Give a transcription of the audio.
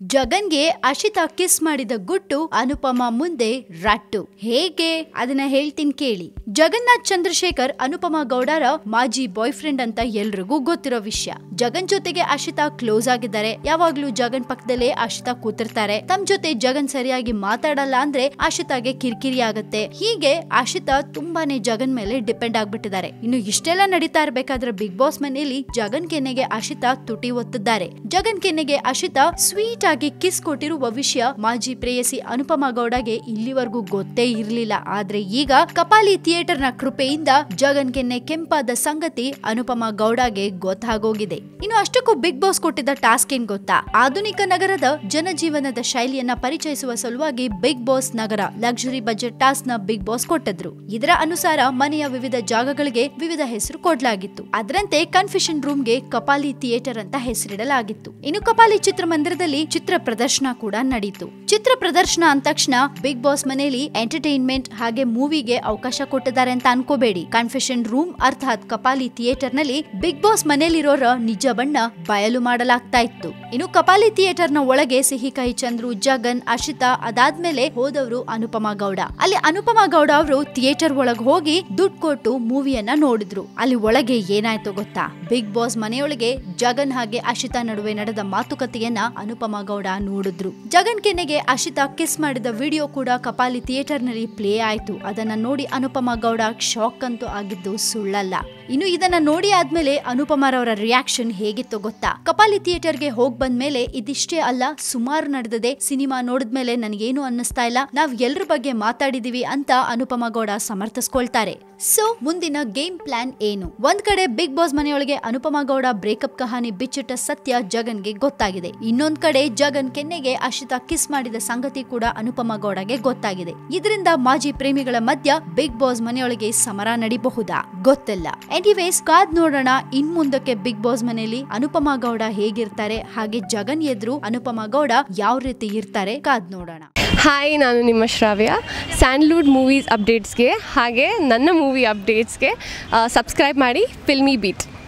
ಜಗನ್ಗೆ Ashita kiss ಮಾಡಿದ ಗುಟ್ಟು ಅನುಪಮ ಮುಂದೆ ರಟ್ಟು ಹೇಗೆ ಅದನ್ನ ಹೇಳ್ತೀನಿ ಕೇಳಿ ಜಗನ್ನಾಥ್ ಚಂದ್ರಶೇಖರ್ ಅನುಪಮ ಗೌಡರ ಮಾಜಿ ಬಾಯ್ ಫ್ರೆಂಡ್ ಅಂತ ಎಲ್ರಿಗೂ ಗೊತ್ತಿರೋ ವಿಷಯ ಜಗನ್ ಜೊತೆಗೆ ಅಶಿತಾ ಕ್ಲೋಸ್ ಆಗಿದ್ದಾರೆ ಯಾವಾಗ್ಲೂ ಜಗನ್ ಪಕ್ಕದಲ್ಲೇ ಅಶಿತಾ ಕೂತಿರ್ತಾರೆ ತಮ್ ಜೊತೆ ಜಗನ್ ಸರಿಯಾಗಿ ಮಾತಾಡಲ್ಲ ಅಂದ್ರೆ ಆಶಿತಾಗೆ ಕಿರಿಕಿರಿ ಆಗತ್ತೆ ಹೀಗೆ ಆಶಿತಾ ತುಂಬಾನೇ ಜಗನ್ ಮೇಲೆ ಡಿಪೆಂಡ್ ಆಗ್ಬಿಟ್ಟಿದ್ದಾರೆ ಇನ್ನು ಇಷ್ಟೆಲ್ಲ ನಡೀತಾ ಇರ್ಬೇಕಾದ್ರೆ ಬಿಗ್ ಬಾಸ್ ಮನೆಯಲ್ಲಿ ಜಗನ್ ಕೆನ್ನೆಗೆ ಅಶಿತಾ ತುಟಿ ಒತ್ತಿದ್ದಾರೆ ಜಗನ್ ಕೆನ್ನೆಗೆ ಅಶಿತಾ ಸ್ವೀಟ್ ಆಗಿ ಕಿಸ್ ಕೊಟ್ಟಿರುವ ವಿಷಯ ಮಾಜಿ ಪ್ರೇಯಸಿ ಅನುಪಮ ಗೌಡಗೆ ಇಲ್ಲಿವರೆಗೂ ಗೊತ್ತೇ ಇರಲಿಲ್ಲ ಆದ್ರೆ ಈಗ ಕಪಾಲಿ ಥಿಯೇಟರ್ ನ ಕೃಪೆಯಿಂದ ಜಗನ್ ಕೆನ್ನೆ ಕೆಂಪಾದ ಸಂಗತಿ ಅನುಪಮ ಗೌಡಗೆ ಗೊತ್ತಾಗೋಗಿದೆ ಇನ್ನು ಅಷ್ಟಕ್ಕೂ ಬಿಗ್ ಬಾಸ್ ಕೊಟ್ಟಿದ್ದ ಟಾಸ್ಕ್ ಏನ್ ಗೊತ್ತಾ ಆಧುನಿಕ ನಗರದ ಜನಜೀವನದ ಶೈಲಿಯನ್ನ ಪರಿಚಯಿಸುವ ಸಲುವಾಗಿ ಬಿಗ್ ಬಾಸ್ ನಗರ ಲಕ್ಸುರಿ ಬಜೆಟ್ ಟಾಸ್ಕ್ ನ ಬಿಗ್ ಬಾಸ್ ಕೊಟ್ಟಿದ್ರು ಇದರ ಅನುಸಾರ ಮನೆಯ ವಿವಿಧ ಜಾಗಗಳಿಗೆ ವಿವಿಧ ಹೆಸರು ಕೊಡ್ಲಾಗಿತ್ತು ಅದರಂತೆ ಕನ್ಫ್ಯೂಷನ್ ರೂಮ್ಗೆ ಕಪಾಲಿ ಥಿಯೇಟರ್ ಅಂತ ಹೆಸರಿಡಲಾಗಿತ್ತು ಇನ್ನು ಕಪಾಲಿ ಚಿತ್ರಮಂದಿರದಲ್ಲಿ ಚಿತ್ರ ಪ್ರದರ್ಶನ ಕೂಡ ನಡೀತು ಚಿತ್ರ ಪ್ರದರ್ಶನ ಅಂದ ತಕ್ಷಣ ಬಿಗ್ ಬಾಸ್ ಮನೆಯಲ್ಲಿ ಎಂಟರ್ಟೈನ್ಮೆಂಟ್ ಹಾಗೆ ಮೂವಿಗೆ ಅವಕಾಶ ಕೊಟ್ಟಿದ್ದಾರೆ ಅಂತ ಅನ್ಕೋಬೇಡಿ ಕನ್ಫೆಷನ್ ರೂಮ್ ಅರ್ಥಾತ್ ಕಪಾಲಿ ಥಿಯೇಟರ್ ನಲ್ಲಿ ಬಿಗ್ ಬಾಸ್ ಮನೆಯಲ್ಲಿರೋರ ನಿಜ ಬಣ್ಣ ಬಯಲು ಮಾಡಲಾಗ್ತಾ ಇತ್ತು ಇನ್ನು ಕಪಾಲಿ ಥಿಯೇಟರ್ ನ ಒಳಗೆ ಸಿಹಿಕಹಿ ಚಂದ್ರು ಜಗನ್ ಅಶಿತಾ ಅದಾದ್ಮೇಲೆ ಹೋದವರು ಅನುಪಮ ಗೌಡ ಅಲ್ಲಿ ಅನುಪಮ ಗೌಡ ಅವರು ಥಿಯೇಟರ್ ಒಳಗೆ ಹೋಗಿ ದುಡ್ಡು ಕೊಟ್ಟು ಮೂವಿಯನ್ನ ನೋಡಿದ್ರು ಅಲ್ಲಿ ಒಳಗೆ ಏನಾಯ್ತು ಗೊತ್ತಾ ಬಿಗ್ ಬಾಸ್ ಮನೆಯೊಳಗೆ ಜಗನ್ ಹಾಗೆ ಅಶಿತಾ ನಡುವೆ ನಡೆದ ಮಾತುಕತೆಯನ್ನ ಅನುಪಮ ಗೌಡ ನೋಡಿದ್ರು ಜಗನ್ ಕೆನ್ನೆಗೆ ಅಶಿತಾ ಕಿಸ್ ಮಾಡಿದ ವಿಡಿಯೋ ಕೂಡ ಕಪಾಲಿ ಥಿಯೇಟರ್ ನಲ್ಲಿ ಪ್ಲೇ ಆಯ್ತು ಅದನ್ನ ನೋಡಿ ಅನುಪಮ ಗೌಡ ಶಾಕ್ ಅಂತೂ ಆಗಿದ್ದು ಸುಳ್ಳಲ್ಲ ಇನ್ನು ಇದನ್ನ ನೋಡಿ ಆದ್ಮೇಲೆ ಅನುಪಮರವರ ರಿಯಾಕ್ಷನ್ ಹೇಗಿತ್ತು ಗೊತ್ತಾ ಕಪಾಲಿ ಥಿಯೇಟರ್ಗೆ ಹೋಗ್ ಬಂದ್ಮೇಲೆ ಇದಿಷ್ಟೇ ಅಲ್ಲ ಸುಮಾರು ನಡೆದಿದೆ ಸಿನಿಮಾ ನೋಡಿದ್ಮೇಲೆ ನನಗೇನು ಅನ್ನಿಸ್ತಾ ಇಲ್ಲ ನಾವ್ ಎಲ್ರ ಬಗ್ಗೆ ಮಾತಾಡಿದೀವಿ ಅಂತ ಅನುಪಮ ಗೌಡ ಸಮರ್ಥಿಸ್ಕೊಳ್ತಾರೆ ಸೊ ಮುಂದಿನ ಗೇಮ್ ಪ್ಲಾನ್ ಏನು ಒಂದ್ ಕಡೆ ಬಿಗ್ ಬಾಸ್ ಮನೆಯೊಳಗೆ ಅನುಪಮ ಗೌಡ ಬ್ರೇಕಪ್ ಕಹಾನಿ ಬಿಚ್ಚಿಟ್ಟ ಸತ್ಯ ಜಗನ್ಗೆ ಗೊತ್ತಾಗಿದೆ ಇನ್ನೊಂದ್ ಕಡೆ ಜಗನ್ ಕೆನ್ನೆಗೆ ಅಶಿತಾ ಕಿಸ್ ಮಾಡಿದ ಸಂಗತಿ ಕೂಡ ಅನುಪಮ ಗೌಡಗೆ ಗೊತ್ತಾಗಿದೆ ಇದರಿಂದ ಮಾಜಿ ಪ್ರೇಮಿಗಳ ಮಧ್ಯ ಬಿಗ್ ಬಾಸ್ ಮನೆಯೊಳಗೆ ಸಮರ ನಡಿಬಹುದಾ ಗೊತ್ತಿಲ್ಲ ಎನಿವೇಸ್ ಕಾದ್ ನೋಡೋಣ ಇನ್ ಮುಂದಕ್ಕೆ ಬಿಗ್ ಬಾಸ್ ಮನೆಯಲ್ಲಿ ಅನುಪಮ ಗೌಡ ಹೇಗಿರ್ತಾರೆ ಹಾಗೆ ಜಗನ್ ಎದುರು ಅನುಪಮ ಗೌಡ ಯಾವ ರೀತಿ ಇರ್ತಾರೆ ಕಾದ್ ನೋಡೋಣ ಹಾಯ್ ನಾನು ನಿಮ್ಮ ಶ್ರಾವ್ಯ ಸ್ಯಾಂಡ್ಲ್ವುಡ್ ಮೂವೀಸ್ ಅಪ್ಡೇಟ್ಸ್ಗೆ ಹಾಗೆ ನನ್ನ ಮೂವಿ ಅಪ್ಡೇಟ್ಸ್ಗೆ ಸಬ್ಸ್ಕ್ರೈಬ್ ಮಾಡಿ ಫಿಲ್ಮಿ ಬೀಟ್